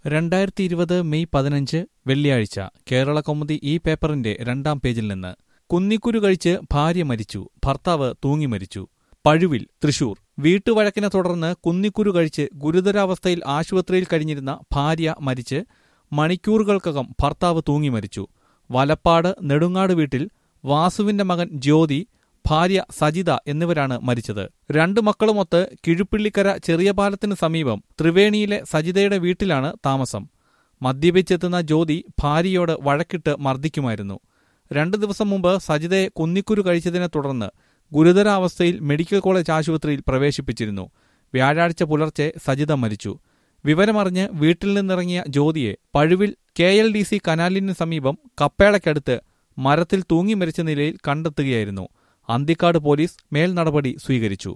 രണ്ടായിരത്തി ഇരുപത് മെയ് പതിനഞ്ച് വെള്ളിയാഴ്ച കേരള കൗമുദി ഈ പേപ്പറിന്റെ രണ്ടാം പേജിൽ നിന്ന് കുന്നിക്കുരു കഴിച്ച് ഭാര്യ മരിച്ചു ഭർത്താവ് തൂങ്ങി മരിച്ചു പഴുവിൽ തൃശൂർ വീട്ടുവഴക്കിനെ തുടർന്ന് കുന്നിക്കുരു കഴിച്ച് ഗുരുതരാവസ്ഥയിൽ ആശുപത്രിയിൽ കഴിഞ്ഞിരുന്ന ഭാര്യ മരിച്ച് മണിക്കൂറുകൾക്കകം ഭർത്താവ് തൂങ്ങി മരിച്ചു വലപ്പാട് നെടുങ്ങാട് വീട്ടിൽ വാസുവിന്റെ മകൻ ജ്യോതി ഭാര്യ സജിത എന്നിവരാണ് മരിച്ചത് രണ്ടു മക്കളുമൊത്ത് കിഴുപ്പിള്ളിക്കര ചെറിയ പാലത്തിന് സമീപം ത്രിവേണിയിലെ സജിതയുടെ വീട്ടിലാണ് താമസം മദ്യപിച്ചെത്തുന്ന ജ്യോതി ഭാര്യയോട് വഴക്കിട്ട് മർദ്ദിക്കുമായിരുന്നു രണ്ടു ദിവസം മുമ്പ് സജിതയെ കുന്നിക്കുരു കഴിച്ചതിനെ തുടർന്ന് ഗുരുതരാവസ്ഥയിൽ മെഡിക്കൽ കോളേജ് ആശുപത്രിയിൽ പ്രവേശിപ്പിച്ചിരുന്നു വ്യാഴാഴ്ച പുലർച്ചെ സജിത മരിച്ചു വിവരമറിഞ്ഞ് വീട്ടിൽ നിന്നിറങ്ങിയ ജ്യോതിയെ Pazhuvil K L D C കനാലിന് സമീപം കപ്പേളയ്ക്കടുത്ത് മരത്തിൽ തൂങ്ങി മരിച്ച നിലയിൽ കണ്ടെത്തുകയായിരുന്നു അന്തിക്കാട് പോലീസ് മേൽ നടപടി സ്വീകരിച്ചു